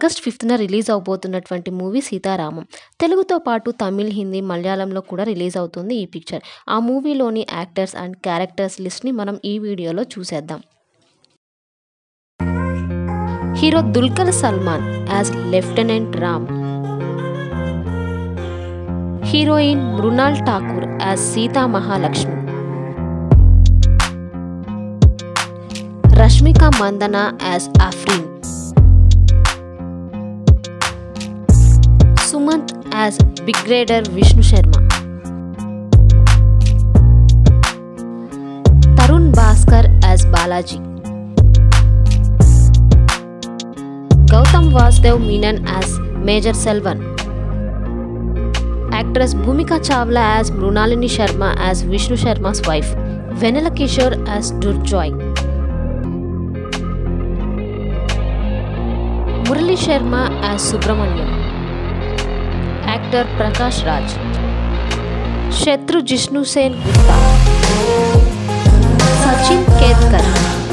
August ఫిఫ్త్న release అవబోతున్నటువంటి movie Sita Ramam తెలుగుతో పాటు తమిళ్ హిందీ మలయాళంలో కూడా రిలీజ్ అవుతుంది ఈ పిక్చర్ ఆ మూవీలోని యాక్టర్స్ అండ్ క్యారెక్టర్స్ లిస్ట్ని మనం ఈ వీడియోలో చూసేద్దాం hero Dulquer Salmaan as lieutenant Ram heroine Mrunal Thakur as Sita Mahalakshmi Rashmika Mandanna as Afreen Sumanth as brigadier Vishnu Sharma Tarun Bhaskar as Balaji Gautham Vasudev Menon as major Selvan actress Bhumika Chawla as Mrunalini Sharma as Vishnu Sharma's wife Vennela Kishore as Durjoy Murali Sharma as Subrahmanyam actor Prakash Raj Shatru Jishnu Sen Gupta Sachin Ketkar